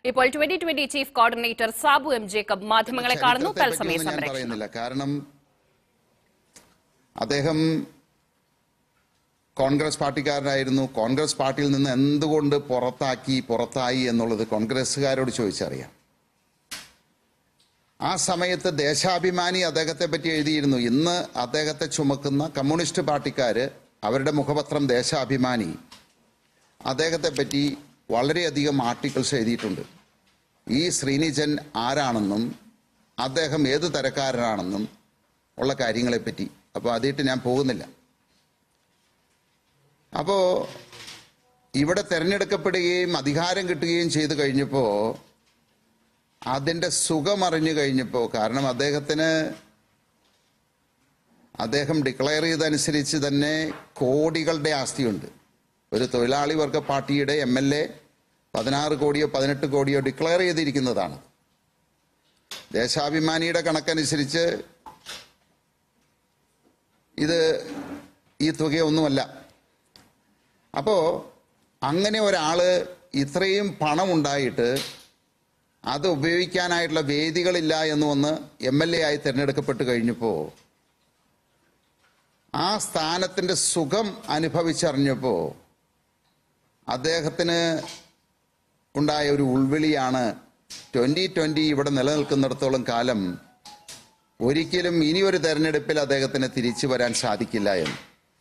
ഇപ്പോൾ Twenty Twenty chief coordinator Sabu M Jacob മാധ്യമങ്ങളെ കാണുന്നു ചരിത്രത്തെ തത്സമയ പറ്റിയൊന്നും ഞാൻ സംരക്ഷണം പറയുന്നില്ല കാരണം അദ്ദേഹം കോൺഗ്രസ് പാർട്ടിക്കാരനായിരുന്നു കോൺഗ്രസ് പാർട്ടിയിൽ നിന്ന് എന്തുകൊണ്ട് പുറത്താക്കി പുറത്തായി എന്നുള്ളത് കോൺഗ്രസ്സുകാരോട് ചോദിച്ചറിയാം ആ സമയത്ത് ദേശാഭിമാനി അദ്ദേഹത്തെ പറ്റി എഴുതിയിരുന്നു ഇന്ന് അദ്ദേഹത്തെ ചുമക്കുന്ന കമ്മ്യൂണിസ്റ്റ് പാർട്ടിക്കാര് അവരുടെ മുഖപത്രം ദേശാഭിമാനി അദ്ദേഹത്തെ പറ്റി വളരെയധികം ആർട്ടിക്കിൾസ് എഴുതിയിട്ടുണ്ട് ഈ ശ്രീനിജൻ ആരാണെന്നും അദ്ദേഹം ഏത് തരക്കാരനാണെന്നും ഉള്ള കാര്യങ്ങളെപ്പറ്റി അപ്പോൾ അതിട്ട് ഞാൻ പോകുന്നില്ല അപ്പോൾ ഇവിടെ തിരഞ്ഞെടുക്കപ്പെടുകയും അധികാരം കിട്ടുകയും ചെയ്തു കഴിഞ്ഞപ്പോൾ അതിൻ്റെ സുഖം അറിഞ്ഞു കഴിഞ്ഞപ്പോൾ കാരണം അദ്ദേഹത്തിന് അദ്ദേഹം ഡിക്ലെയർ ചെയ്തനുസരിച്ച് തന്നെ കോടികളുടെ ആസ്തിയുണ്ട് ഒരു തൊഴിലാളി വർഗ പാർട്ടിയുടെ എം എൽ എ പതിനാറ് കോടിയോ പതിനെട്ട് കോടിയോ ഡിക്ലെയർ ചെയ്തിരിക്കുന്നതാണ് ദേശാഭിമാനിയുടെ കണക്കനുസരിച്ച് ഇത് ഈ തുകയൊന്നുമല്ല അപ്പോൾ അങ്ങനെ ഒരാൾ ഇത്രയും പണം ഉണ്ടായിട്ട് അത് ഉപയോഗിക്കാനായിട്ടുള്ള വേദികളില്ല എന്ന് വന്ന് എം എൽ എ ആയി തിരഞ്ഞെടുക്കപ്പെട്ട് കഴിഞ്ഞപ്പോൾ ആ സ്ഥാനത്തിൻ്റെ സുഖം അനുഭവിച്ചറിഞ്ഞപ്പോൾ അദ്ദേഹത്തിന് ഉണ്ടായ ഒരു ഉൾവിളിയാണ് ട്വൻ്റി ട്വൻ്റി ഇവിടെ നിലനിൽക്കുന്നിടത്തോളം കാലം ഒരിക്കലും ഇനി ഒരു തെരഞ്ഞെടുപ്പിൽ അദ്ദേഹത്തിന് തിരിച്ചു വരാൻ സാധിക്കില്ല എന്ന്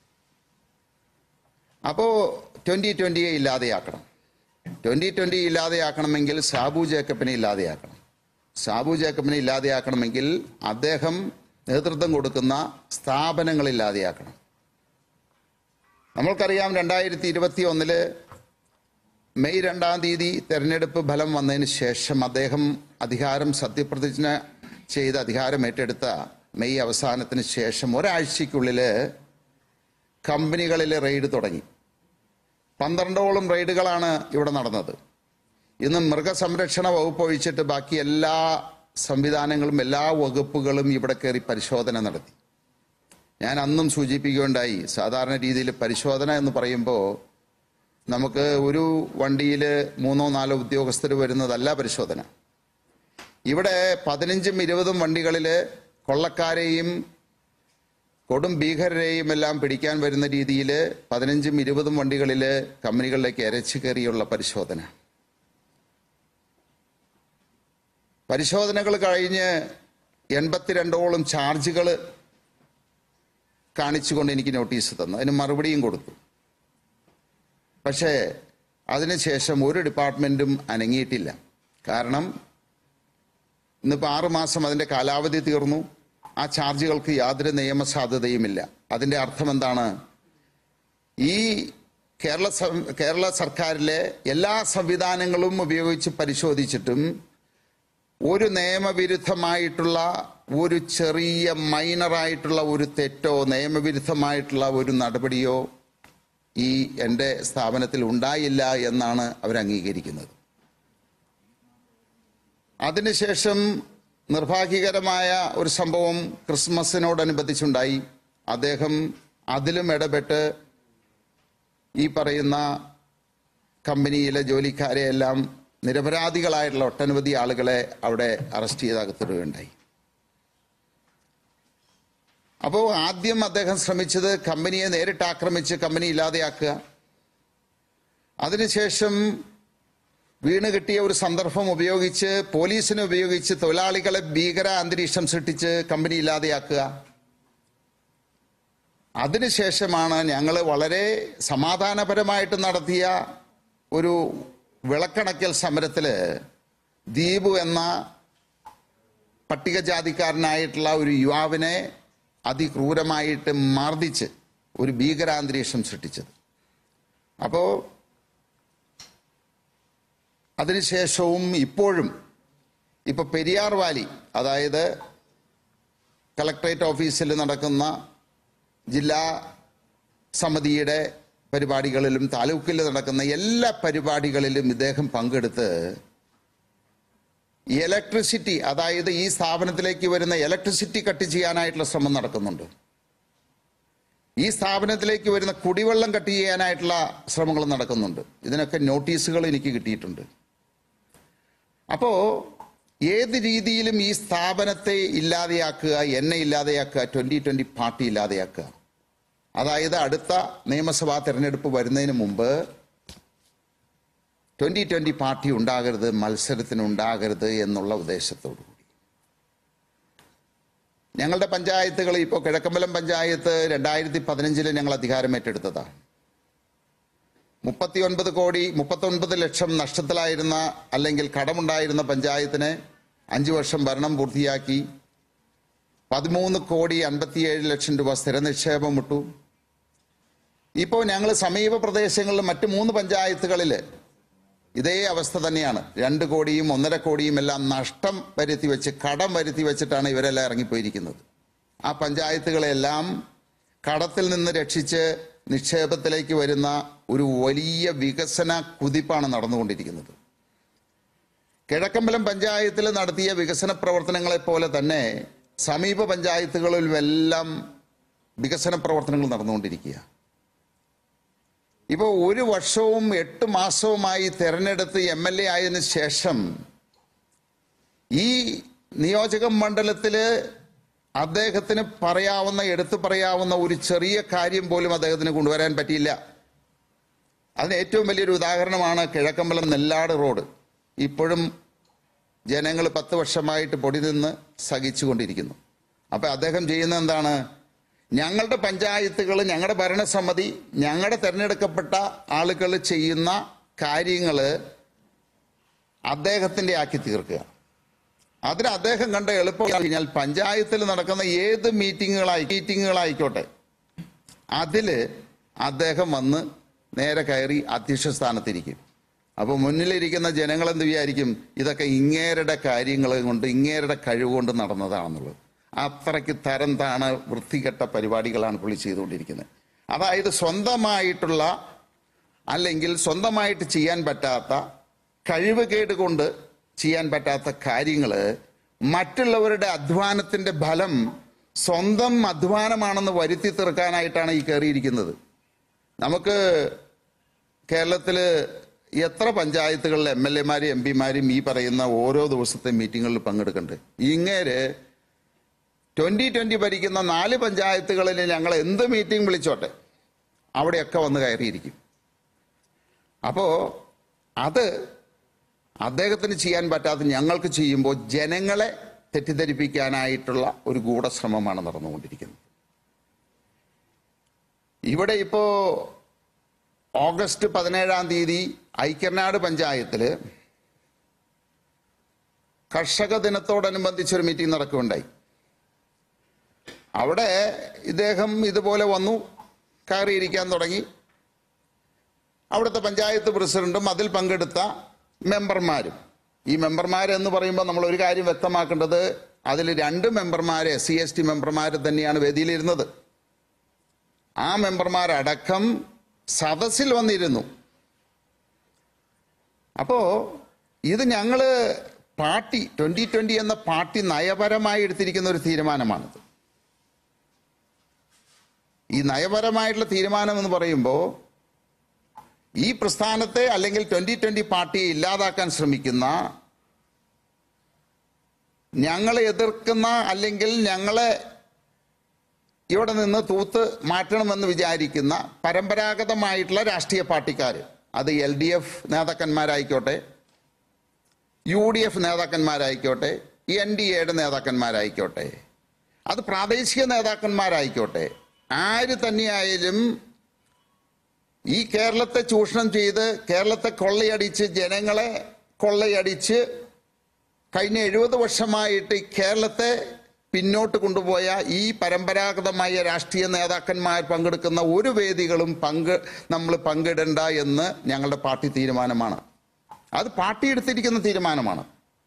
അപ്പോൾ ട്വൻ്റി ട്വൻ്റിയെ ഇല്ലാതെയാക്കണം ട്വൻ്റി ട്വൻ്റി ഇല്ലാതെയാക്കണമെങ്കിൽ സാബു ജേക്കബിനെ ഇല്ലാതെയാക്കണം സാബു ജേക്കബിനെ ഇല്ലാതെയാക്കണമെങ്കിൽ അദ്ദേഹം നേതൃത്വം കൊടുക്കുന്ന സ്ഥാപനങ്ങൾ ഇല്ലാതെയാക്കണം നമ്മൾക്കറിയാം രണ്ടായിരത്തി ഇരുപത്തി ഒന്നില് മെയ് രണ്ടാം തീയതി തെരഞ്ഞെടുപ്പ് ഫലം വന്നതിന് ശേഷം അദ്ദേഹം അധികാരം സത്യപ്രതിജ്ഞ ചെയ്ത് അധികാരം ഏറ്റെടുത്ത മെയ് അവസാനത്തിന് ശേഷം ഒരാഴ്ചയ്ക്കുള്ളിൽ കമ്പനികളിൽ റെയ്ഡ് തുടങ്ങി പന്ത്രണ്ടോളം റെയ്ഡുകളാണ് ഇവിടെ നടന്നത് ഇന്ന് മൃഗസംരക്ഷണ വകുപ്പ് ഒഴിച്ചിട്ട് ബാക്കി എല്ലാ സംവിധാനങ്ങളും എല്ലാ വകുപ്പുകളും ഇവിടെ കയറി പരിശോധന നടത്തി ഞാൻ അന്നും സൂചിപ്പിക്കുകയുണ്ടായി സാധാരണ രീതിയിൽ പരിശോധന എന്ന് പറയുമ്പോൾ നമുക്ക് ഒരു വണ്ടിയിൽ മൂന്നോ നാലോ ഉദ്യോഗസ്ഥർ വരുന്നതല്ല പരിശോധന ഇവിടെ പതിനഞ്ചും ഇരുപതും വണ്ടികളിൽ കൊള്ളക്കാരെയും കൊടും ഭീകരരെയും എല്ലാം പിടിക്കാൻ വരുന്ന രീതിയിൽ പതിനഞ്ചും ഇരുപതും വണ്ടികളിൽ കമ്പനികളിലേക്ക് എരച്ചു കയറിയുള്ള പരിശോധന പരിശോധനകൾ കഴിഞ്ഞ് എൺപത്തിരണ്ടോളം ചാർജുകൾ കാണിച്ചുകൊണ്ട് എനിക്ക് നോട്ടീസ് തന്നു അതിന് മറുപടിയും കൊടുത്തു പക്ഷേ അതിനുശേഷം ഒരു ഡിപ്പാർട്ട്മെൻറ്റും അനങ്ങിയിട്ടില്ല കാരണം ഇന്നിപ്പോൾ ആറ് മാസം അതിൻ്റെ കാലാവധി തീർന്നു ആ ചാർജുകൾക്ക് യാതൊരു നിയമസാധുതയുമില്ല അതിൻ്റെ അർത്ഥം എന്താണ് ഈ കേരള സം- കേരള സർക്കാരിലെ എല്ലാ സംവിധാനങ്ങളും ഉപയോഗിച്ച് പരിശോധിച്ചിട്ടും ഒരു നിയമവിരുദ്ധമായിട്ടുള്ള ഒരു ചെറിയ മൈനറായിട്ടുള്ള ഒരു തെറ്റോ നിയമവിരുദ്ധമായിട്ടുള്ള ഒരു നടപടിയോ ഈ എൻ്റെ സ്ഥാപനത്തിൽ ഉണ്ടായില്ല എന്നാണ് അവർ അംഗീകരിക്കുന്നത് അതിനുശേഷം നിർഭാഗ്യകരമായ ഒരു സംഭവം ക്രിസ്മസിനോടനുബന്ധിച്ചുണ്ടായി അദ്ദേഹം അതിലും ഇടപെട്ട് ഈ പറയുന്ന കമ്പനിയിലെ ജോലിക്കാരെ എല്ലാം നിരപരാധികളായിട്ടുള്ള ഒട്ടനവധി ആളുകളെ അവിടെ അറസ്റ്റ് ചെയ്ത് അകത്തിടുകയുണ്ടായി അപ്പോൾ ആദ്യം അദ്ദേഹം ശ്രമിച്ചത് കമ്പനിയെ നേരിട്ട് ആക്രമിച്ച് കമ്പനി ഇല്ലാതെയാക്കുക അതിനുശേഷം വീണ് കിട്ടിയ ഒരു സന്ദർഭം ഉപയോഗിച്ച് പോലീസിനെ ഉപയോഗിച്ച് തൊഴിലാളികളെ ഭീകര അന്തരീക്ഷം സൃഷ്ടിച്ച് കമ്പനി ഇല്ലാതെയാക്കുക അതിനുശേഷമാണ് ഞങ്ങൾ വളരെ സമാധാനപരമായിട്ട് നടത്തിയ ഒരു വിളക്കണക്കൽ സമരത്തിൽ ദീപു എന്ന പട്ടികജാതിക്കാരനായിട്ടുള്ള ഒരു യുവാവിനെ അതിക്രൂരമായിട്ട് മർദ്ദിച്ച് ഒരു ഭീകരാന്തരീക്ഷം സൃഷ്ടിച്ചത് അപ്പോൾ അതിനുശേഷവും ഇപ്പോഴും ഇപ്പൊ പെരിയാർ വാലി അതായത് കളക്ടറേറ്റ് ഓഫീസിൽ നടക്കുന്ന ജില്ലാ സമിതിയുടെ പരിപാടികളിലും താലൂക്കിൽ നടക്കുന്ന എല്ലാ പരിപാടികളിലും ഇദ്ദേഹം പങ്കെടുത്ത് ഇലക്ട്രിസിറ്റി അതായത് ഈ സ്ഥാപനത്തിലേക്ക് വരുന്ന ഇലക്ട്രിസിറ്റി കട്ട് ചെയ്യാനായിട്ടുള്ള ശ്രമം നടക്കുന്നുണ്ട് ഈ സ്ഥാപനത്തിലേക്ക് വരുന്ന കുടിവെള്ളം കട്ട് ചെയ്യാനായിട്ടുള്ള ശ്രമങ്ങൾ നടക്കുന്നുണ്ട് ഇതിനൊക്കെ നോട്ടീസുകൾ എനിക്ക് കിട്ടിയിട്ടുണ്ട് അപ്പോ ഏത് രീതിയിലും ഈ സ്ഥാപനത്തെ ഇല്ലാതെയാക്കുക എന്നെ ഇല്ലാതെയാക്കുക ട്വന്റി ട്വന്റി പാർട്ടി ഇല്ലാതെയാക്കുക അതായത് അടുത്ത നിയമസഭാ തെരഞ്ഞെടുപ്പ് വരുന്നതിന് മുമ്പ് ട്വന്റി ട്വന്റി പാർട്ടി ഉണ്ടാകരുത് മത്സരത്തിന് ഉണ്ടാകരുത് എന്നുള്ള ഉദ്ദേശത്തോടു കൂടി ഞങ്ങളുടെ പഞ്ചായത്തുകൾ ഇപ്പോൾ കിഴക്കമ്പലം പഞ്ചായത്ത് രണ്ടായിരത്തി പതിനഞ്ചില് ഞങ്ങൾ അധികാരം ഏറ്റെടുത്തതാണ് മുപ്പത്തിയൊൻപത് കോടി മുപ്പത്തൊൻപത് ലക്ഷം നഷ്ടത്തിലായിരുന്ന അല്ലെങ്കിൽ കടമുണ്ടായിരുന്ന പഞ്ചായത്തിന് അഞ്ചു വർഷം ഭരണം പൂർത്തിയാക്കി പതിമൂന്ന് കോടി അൻപത്തിയേഴ് ലക്ഷം രൂപ സ്ഥിര നിക്ഷേപം ഇട്ടു ഇപ്പോൾ ഞങ്ങൾ സമീപ പ്രദേശങ്ങളിൽ മറ്റ് മൂന്ന് പഞ്ചായത്തുകളിൽ ഇതേ അവസ്ഥ തന്നെയാണ് രണ്ട് കോടിയും ഒന്നര കോടിയും എല്ലാം നഷ്ടം വരുത്തി വെച്ച് കടം വരുത്തി വെച്ചിട്ടാണ് ഇവരെല്ലാം ഇറങ്ങിപ്പോയിരിക്കുന്നത് ആ പഞ്ചായത്തുകളെല്ലാം കടത്തിൽ നിന്ന് രക്ഷിച്ച് നിക്ഷേപത്തിലേക്ക് വരുന്ന ഒരു വലിയ വികസന കുതിപ്പാണ് നടന്നുകൊണ്ടിരിക്കുന്നത് കിഴക്കമ്പലം പഞ്ചായത്തിൽ നടത്തിയ വികസന പ്രവർത്തനങ്ങളെ പോലെ തന്നെ സമീപ പഞ്ചായത്തുകളിലെല്ലാം വികസന പ്രവർത്തനങ്ങൾ നടന്നുകൊണ്ടിരിക്കുക ഇപ്പോൾ ഒരു വർഷവും എട്ട് മാസവുമായി തെരഞ്ഞെടുത്ത് എം എൽ എ ആയതിനു ശേഷം ഈ നിയോജക മണ്ഡലത്തില് അദ്ദേഹത്തിന് പറയാവുന്ന എടുത്തു പറയാവുന്ന ഒരു ചെറിയ കാര്യം പോലും അദ്ദേഹത്തിന് കൊണ്ടുവരാൻ പറ്റിയില്ല അതിന് ഏറ്റവും വലിയൊരു ഉദാഹരണമാണ് കിഴക്കമ്പലം നെല്ലാട് റോഡ് ഇപ്പോഴും ജനങ്ങൾ പത്ത് വർഷമായിട്ട് പൊടി നിന്ന് സഹിച്ചുകൊണ്ടിരിക്കുന്നു അപ്പൊ അദ്ദേഹം ചെയ്യുന്ന എന്താണ് ഞങ്ങളുടെ പഞ്ചായത്തുകൾ ഞങ്ങളുടെ ഭരണസമിതി ഞങ്ങളുടെ തെരഞ്ഞെടുക്കപ്പെട്ട ആളുകൾ ചെയ്യുന്ന കാര്യങ്ങൾ അദ്ദേഹത്തിന്റെ ആക്കി തീർക്കുക അതിന് അദ്ദേഹം കണ്ട എളുപ്പം കഴിഞ്ഞാൽ പഞ്ചായത്തിൽ നടക്കുന്ന ഏത് മീറ്റിങ്ങുകളായി മീറ്റിങ്ങുകളായിക്കോട്ടെ അതില് അദ്ദേഹം വന്ന് നേരെ കയറി അധ്യക്ഷ സ്ഥാനത്തിരിക്കും അപ്പോൾ മുന്നിലിരിക്കുന്ന ജനങ്ങൾ എന്ത് വിചാരിക്കും ഇതൊക്കെ ഇങ്ങേരുടെ കാര്യങ്ങൾ കൊണ്ട് ഇങ്ങേരുടെ കഴിവ് കൊണ്ട് നടന്നതാണെന്നുള്ളത് അത്രയ്ക്ക് തരം താണ വൃത്തികെട്ട പരിപാടികളാണ് പുള്ളി ചെയ്തുകൊണ്ടിരിക്കുന്നത് അതായത് സ്വന്തമായിട്ടുള്ള അല്ലെങ്കിൽ സ്വന്തമായിട്ട് ചെയ്യാൻ പറ്റാത്ത കഴിവുകേട് കൊണ്ട് ചെയ്യാൻ പറ്റാത്ത കാര്യങ്ങൾ മറ്റുള്ളവരുടെ അധ്വാനത്തിന്റെ ഫലം സ്വന്തം അധ്വാനമാണെന്ന് വരുത്തി തീർക്കാനായിട്ടാണ് ഈ കയറിയിരിക്കുന്നത് നമുക്ക് കേരളത്തിൽ എത്ര പഞ്ചായത്തുകളിലെ എം എൽ എമാരും എം പിമാരും ഈ പറയുന്ന ഓരോ ദിവസത്തെ മീറ്റിങ്ങുകളിൽ പങ്കെടുക്കുന്നുണ്ട് ഇങ്ങേര് ട്വന്റി ട്വന്റി ഭരിക്കുന്ന നാല് പഞ്ചായത്തുകളിൽ ഞങ്ങൾ എന്ത് മീറ്റിംഗ് വിളിച്ചോട്ടെ അവിടെയൊക്കെ വന്ന് കയറിയിരിക്കും അപ്പോ അത് അദ്ദേഹത്തിന് ചെയ്യാൻ പറ്റാത്ത ഞങ്ങൾക്ക് ചെയ്യുമ്പോൾ ജനങ്ങളെ തെറ്റിദ്ധരിപ്പിക്കാനായിട്ടുള്ള ഒരു ഗൂഢശ്രമമാണ് നടന്നുകൊണ്ടിരിക്കുന്നത് ഇവിടെ ഇപ്പോ ഓഗസ്റ്റ് പതിനേഴാം തീയതി ഐക്യനാട് പഞ്ചായത്തില് കർഷക ദിനത്തോടനുബന്ധിച്ച് ഒരു മീറ്റിംഗ് നടക്കുകയുണ്ടായി അവിടെ ഇദ്ദേഹം ഇതുപോലെ വന്നു കയറിയിരിക്കാൻ തുടങ്ങി അവിടുത്തെ പഞ്ചായത്ത് പ്രസിഡന്റും അതിൽ പങ്കെടുത്ത മെമ്പർമാരും ഈ മെമ്പർമാരെന്ന് പറയുമ്പോൾ നമ്മൾ ഒരു കാര്യം വ്യക്തമാക്കേണ്ടത് അതിൽ രണ്ട് മെമ്പർമാരെ എസ് സി എസ് ടി മെമ്പർമാർ തന്നെയാണ് വേദിയിലിരുന്നത് ആ മെമ്പർമാരടക്കം സദസ്സിൽ വന്നിരുന്നു അപ്പോ ഇത് ഞങ്ങള് പാർട്ടി ട്വന്റി ട്വന്റി എന്ന പാർട്ടി നയപരമായി എടുത്തിരിക്കുന്ന ഒരു തീരുമാനമാണിത് ഈ നയപരമായിട്ടുള്ള തീരുമാനം എന്ന് പറയുമ്പോൾ ഈ പ്രസ്ഥാനത്തെ അല്ലെങ്കിൽ ട്വന്റി ട്വന്റി പാർട്ടിയെ ഇല്ലാതാക്കാൻ ശ്രമിക്കുന്ന ഞങ്ങളെ എതിർക്കുന്ന അല്ലെങ്കിൽ ഞങ്ങളെ ഇവിടെ നിന്ന് തൂത്ത് മാറ്റണമെന്ന് വിചാരിക്കുന്ന പരമ്പരാഗതമായിട്ടുള്ള രാഷ്ട്രീയ പാർട്ടിക്കാർ അത് എൽ ഡി എഫ് നേതാക്കന്മാരായിക്കോട്ടെ യു ഡി എഫ് നേതാക്കന്മാരായിക്കോട്ടെ എൻ ഡി എയുടെ നേതാക്കന്മാരായിക്കോട്ടെ അത് പ്രാദേശിക നേതാക്കന്മാരായിക്കോട്ടെ ആര് തന്നെയായാലും ഈ കേരളത്തെ ചൂഷണം ചെയ്ത് കേരളത്തെ കൊള്ളയടിച്ച് ജനങ്ങളെ കൊള്ളയടിച്ച് കഴിഞ്ഞ എഴുപത് വർഷമായിട്ട് ഈ കേരളത്തെ പിന്നോട്ട് കൊണ്ടുപോയ ഈ പരമ്പരാഗതമായ രാഷ്ട്രീയ നേതാക്കന്മാർ പങ്കെടുക്കുന്ന ഒരു വേദികളും പങ്ക് നമ്മൾ പങ്കിടണ്ട എന്ന് ഞങ്ങളുടെ പാർട്ടി തീരുമാനമാണ് അത് പാർട്ടി എടുത്തിരിക്കുന്ന തീരുമാനമാണ്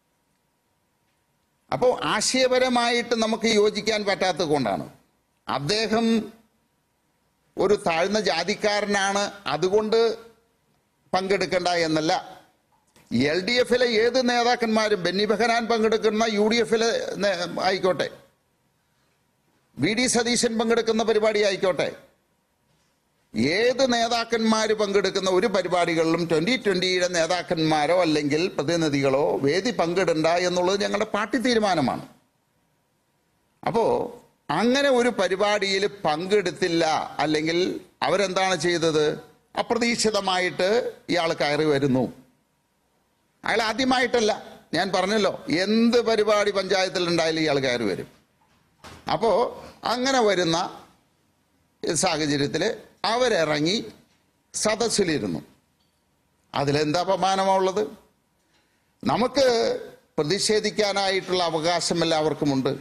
അപ്പോൾ ആശയപരമായിട്ട് നമുക്ക് യോജിക്കാൻ പറ്റാത്തത് കൊണ്ടാണ് അദ്ദേഹം ഒരു താഴ്ന്ന ജാതിക്കാരനാണ് അതുകൊണ്ട് പങ്കെടുക്കണ്ട എന്നല്ല എൽ ഡി എഫിലെ ഏത് നേതാക്കന്മാരും ബെന്നി ബെഹനാൻ പങ്കെടുക്കുന്ന യു ഡി എഫിലെ നേ- ആയിക്കോട്ടെ വി ഡി സതീശൻ പങ്കെടുക്കുന്ന പരിപാടി ആയിക്കോട്ടെ ഏത് നേതാക്കന്മാർ പങ്കെടുക്കുന്ന ഒരു പരിപാടികളിലും ട്വന്റി ട്വന്റിയുടെ നേതാക്കന്മാരോ അല്ലെങ്കിൽ പ്രതിനിധികളോ വേദി പങ്കിടണ്ട എന്നുള്ളത് ഞങ്ങളുടെ പാർട്ടി തീരുമാനമാണ് അപ്പോ അങ്ങനെ ഒരു പരിപാടിയിൽ പങ്കെടുത്തില്ല അല്ലെങ്കിൽ അവരെന്താണ് ചെയ്തത് അപ്രതീക്ഷിതമായിട്ട് ഇയാൾ കയറി വരുന്നു അയാൾ ആദ്യമായിട്ടല്ല ഞാൻ പറഞ്ഞല്ലോ എന്ത് പരിപാടി പഞ്ചായത്തിൽ ഉണ്ടായാലും ഇയാൾ കയറി വരും അപ്പോ അങ്ങനെ വരുന്ന സാഹചര്യത്തിൽ അവരിറങ്ങി സദസ്സിലിരുന്നു അതിലെന്താ അപമാനമുള്ളത് നമുക്ക് പ്രതിഷേധിക്കാനായിട്ടുള്ള അവകാശം എല്ലാവർക്കുമുണ്ട്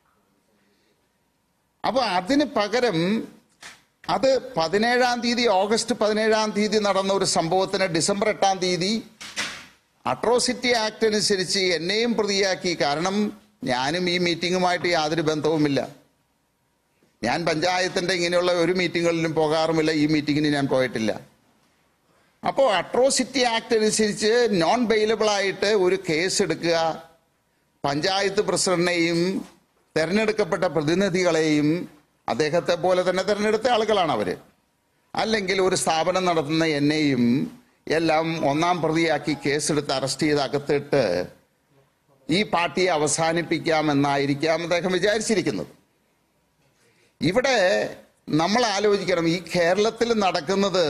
അപ്പൊ അതിന് പകരം അത് പതിനേഴാം തീയതി ഓഗസ്റ്റ് പതിനേഴാം തീയതി നടന്ന ഒരു സംഭവത്തിന് ഡിസംബർ എട്ടാം തീയതി അട്രോസിറ്റി ആക്ട് അനുസരിച്ച് എന്നെയും പ്രതിയാക്കി കാരണം ഞാനും ഈ മീറ്റിങ്ങുമായിട്ട് യാതൊരു ബന്ധവുമില്ല ഞാൻ പഞ്ചായത്തിന്റെ ഇങ്ങനെയുള്ള ഒരു മീറ്റിങ്ങുകളിലും പോകാറുമില്ല ഈ മീറ്റിങ്ങിന് ഞാൻ പോയിട്ടില്ല അപ്പോൾ അട്രോസിറ്റി ആക്ട് അനുസരിച്ച് നോൺ ബെയിലബിൾ ആയിട്ട് ഒരു കേസ് എടുക്കുക പഞ്ചായത്ത് പ്രസിഡന്റിനെയും തെരഞ്ഞെടുക്കപ്പെട്ട പ്രതിനിധികളെയും അദ്ദേഹത്തെ പോലെ തന്നെ തെരഞ്ഞെടുത്ത ആളുകളാണ് അവര് അല്ലെങ്കിൽ ഒരു സ്ഥാപനം നടത്തുന്ന എന്നെയും എല്ലാം ഒന്നാം പ്രതിയാക്കി കേസെടുത്ത് അറസ്റ്റ് ചെയ്ത് അകത്തിട്ട് ഈ പാർട്ടിയെ അവസാനിപ്പിക്കാമെന്നായിരിക്കാം അദ്ദേഹം വിചാരിച്ചിരിക്കുന്നത് ഇവിടെ നമ്മൾ ആലോചിക്കണം ഈ കേരളത്തിൽ നടക്കുന്നത്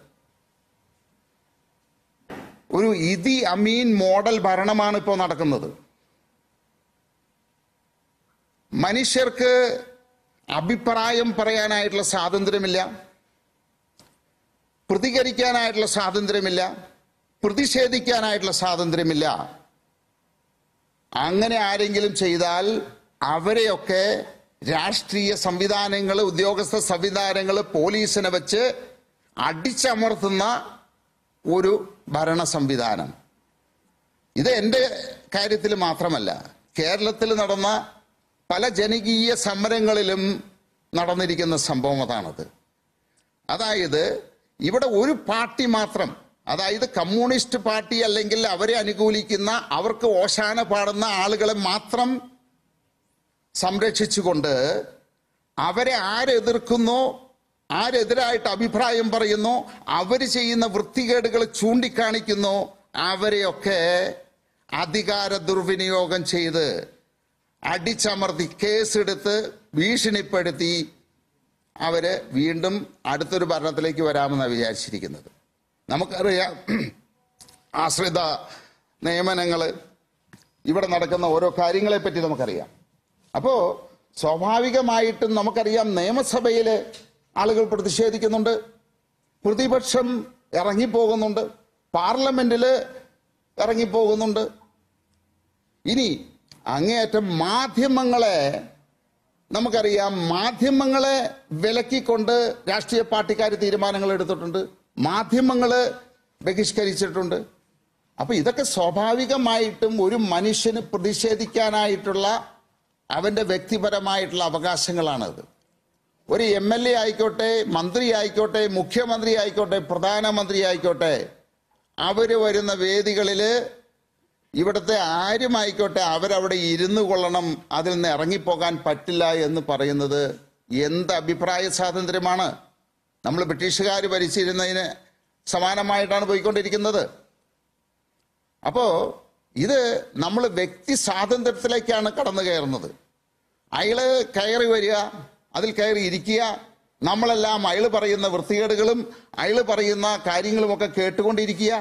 ഒരു ഇതി അമീൻ മോഡൽ ഭരണമാണ് ഇപ്പോൾ നടക്കുന്നത് മനുഷ്യർക്ക് അഭിപ്രായം പറയാനായിട്ടുള്ള സ്വാതന്ത്ര്യമില്ല പ്രതികരിക്കാനായിട്ടുള്ള സ്വാതന്ത്ര്യമില്ല പ്രതിഷേധിക്കാനായിട്ടുള്ള സ്വാതന്ത്ര്യമില്ല അങ്ങനെ ആരെങ്കിലും ചെയ്താൽ അവരെയൊക്കെ രാഷ്ട്രീയ സംവിധാനങ്ങൾ ഉദ്യോഗസ്ഥ സംവിധാനങ്ങൾ പോലീസിനെ വെച്ച് അടിച്ചമർത്തുന്ന ഒരു ഭരണ സംവിധാനം ഇത് എൻ്റെ കാര്യത്തിൽ മാത്രമല്ല കേരളത്തിൽ നടന്ന പല ജനകീയ സമരങ്ങളിലും നടന്നിരിക്കുന്ന സംഭവം അതാണത് അതായത് ഇവിടെ ഒരു പാർട്ടി മാത്രം അതായത് കമ്മ്യൂണിസ്റ്റ് പാർട്ടി അല്ലെങ്കിൽ അവരെ അനുകൂലിക്കുന്ന അവർക്ക് ഓശാന പാടുന്ന ആളുകളെ മാത്രം സംരക്ഷിച്ചുകൊണ്ട് അവരെ ആരെതിർക്കുന്നോ ആരെതിരായിട്ട് അഭിപ്രായം പറയുന്നു അവർ ചെയ്യുന്ന വൃത്തികേടുകൾ ചൂണ്ടിക്കാണിക്കുന്നു അവരെയൊക്കെ അധികാര ദുർവിനിയോഗം ചെയ്ത് അടിച്ചമർത്തി കേസെടുത്ത് ഭീഷണിപ്പെടുത്തി അവര് വീണ്ടും അടുത്തൊരു ഭരണത്തിലേക്ക് വരാമെന്നാണ് വിചാരിച്ചിരിക്കുന്നത് നമുക്കറിയാം ആശ്രിത നിയമനങ്ങൾ ഇവിടെ നടക്കുന്ന ഓരോ കാര്യങ്ങളെ പറ്റി നമുക്കറിയാം അപ്പോ സ്വാഭാവികമായിട്ടും നമുക്കറിയാം നിയമസഭയിൽ ആളുകൾ പ്രതിഷേധിക്കുന്നുണ്ട് പ്രതിപക്ഷം ഇറങ്ങിപ്പോകുന്നുണ്ട് പാർലമെന്റിൽ ഇറങ്ങിപ്പോകുന്നുണ്ട് ഇനി അങ്ങേയറ്റം മാധ്യമങ്ങളെ നമുക്കറിയാം മാധ്യമങ്ങളെ വിലക്കിക്കൊണ്ട് രാഷ്ട്രീയ പാർട്ടിക്കാർ തീരുമാനങ്ങൾ എടുത്തിട്ടുണ്ട് മാധ്യമങ്ങള് ബഹിഷ്കരിച്ചിട്ടുണ്ട് അപ്പൊ ഇതൊക്കെ സ്വാഭാവികമായിട്ടും ഒരു മനുഷ്യന് പ്രതിഷേധിക്കാനായിട്ടുള്ള അവന്റെ വ്യക്തിപരമായിട്ടുള്ള അവകാശങ്ങളാണത് ഒരു എം എൽ എ ആയിക്കോട്ടെ മന്ത്രി ആയിക്കോട്ടെ മുഖ്യമന്ത്രി ആയിക്കോട്ടെ പ്രധാനമന്ത്രി ആയിക്കോട്ടെ അവര് വരുന്ന വേദികളില് ഇവിടുത്തെ ആരുമായിക്കോട്ടെ അവരവിടെ ഇരുന്നു കൊള്ളണം അതിൽ നിന്ന് ഇറങ്ങിപ്പോകാൻ പറ്റില്ല എന്ന് പറയുന്നത് എന്ത് അഭിപ്രായ സ്വാതന്ത്ര്യമാണ് നമ്മൾ ബ്രിട്ടീഷുകാർ ഭരിച്ചിരുന്നതിന് സമാനമായിട്ടാണ് പോയിക്കൊണ്ടിരിക്കുന്നത് അപ്പോ ഇത് നമ്മൾ വ്യക്തി സ്വാതന്ത്ര്യത്തിലേക്കാണ് കടന്നു കയറുന്നത് അയാള് കയറി വരിക അതിൽ കയറി ഇരിക്കുക നമ്മളെല്ലാം അയാള് പറയുന്ന വൃത്തികേടുകളും അയാള് പറയുന്ന കാര്യങ്ങളുമൊക്കെ കേട്ടുകൊണ്ടിരിക്കുക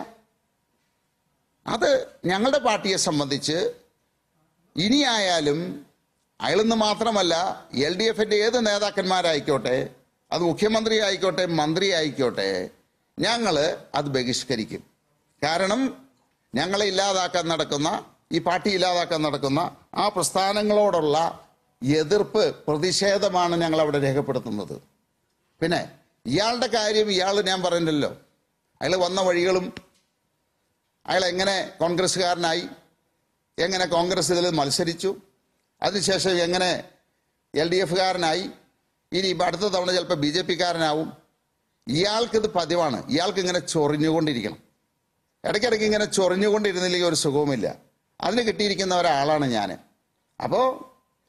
അത് ഞങ്ങളുടെ പാർട്ടിയെ സംബന്ധിച്ച് ഇനിയായാലും അയാളെന്ന് മാത്രമല്ല എൽ ഡി എഫിന്റെ ഏത് നേതാക്കന്മാരായിക്കോട്ടെ അത് മുഖ്യമന്ത്രി ആയിക്കോട്ടെ മന്ത്രി ആയിക്കോട്ടെ ഞങ്ങൾ അത് ബഹിഷ്കരിക്കും കാരണം ഞങ്ങളെ ഇല്ലാതാക്കാൻ നടക്കുന്ന ഈ പാർട്ടി ഇല്ലാതാക്കാൻ നടക്കുന്ന ആ പ്രസ്ഥാനങ്ങളോടുള്ള എതിർപ്പ് പ്രതിഷേധമാണ് ഞങ്ങൾ അവിടെ രേഖപ്പെടുത്തുന്നത് പിന്നെ ഇയാളുടെ കാര്യം ഇയാൾ ഞാൻ പറഞ്ഞല്ലോ അയാൾ വന്ന വഴികളും അയാൾ എങ്ങനെ കോൺഗ്രസ്സുകാരനായി എങ്ങനെ കോൺഗ്രസ് ഇതിൽ മത്സരിച്ചു അതിനുശേഷം എങ്ങനെ എൽ ഡി എഫുകാരനായി ഇനി ഇപ്പം അടുത്ത തവണ ചിലപ്പോൾ ബി ജെ പിക്കാരനാവും ഇയാൾക്കിത് പതിവാണ് ഇയാൾക്ക് ഇങ്ങനെ ചൊറിഞ്ഞുകൊണ്ടിരിക്കണം ഇടയ്ക്കിടയ്ക്ക് ഇങ്ങനെ ചൊറിഞ്ഞുകൊണ്ടിരുന്നില്ലെങ്കിൽ ഒരു സുഖവുമില്ല അതിന് കിട്ടിയിരിക്കുന്ന ഒരാളാണ് ഞാൻ അപ്പോൾ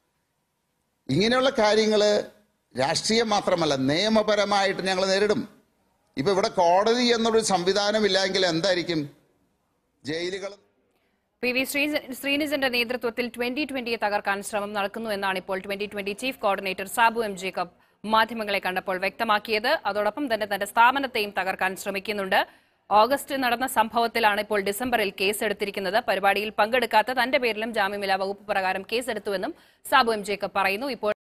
ഇങ്ങനെയുള്ള കാര്യങ്ങൾ രാഷ്ട്രീയം മാത്രമല്ല നിയമപരമായിട്ട് ഞങ്ങൾ നേരിടും ഇപ്പൊ ഇവിടെ കോടതി എന്നൊരു സംവിധാനം ഇല്ലെങ്കിൽ എന്തായിരിക്കും ജയിലുകൾ പി വി ശ്രീ ശ്രീനിജന്റെ നേതൃത്വത്തിൽ ട്വന്റി ട്വന്റിയെ തകർക്കാൻ ശ്രമം നടക്കുന്നു എന്നാണ് ഇപ്പോൾ Twenty Twenty chief coordinator Sabu M Jacob മാധ്യമങ്ങളെ കണ്ടപ്പോൾ വ്യക്തമാക്കിയത് അതോടൊപ്പം തന്നെ തന്റെ സ്ഥാപനത്തെയും തകർക്കാൻ ശ്രമിക്കുന്നുണ്ട് ഓഗസ്റ്റ് നടന്ന സംഭവത്തിലാണ് ഇപ്പോൾ ഡിസംബറിൽ കേസെടുത്തിരിക്കുന്നത് പരിപാടിയിൽ പങ്കെടുക്കാത്ത തന്റെ പേരിലും ജാമ്യമില്ലാ വകുപ്പ് പ്രകാരം കേസെടുത്തുവെന്നും സാബു എം ജേക്കബ് പറയുന്നു ഇപ്പോൾ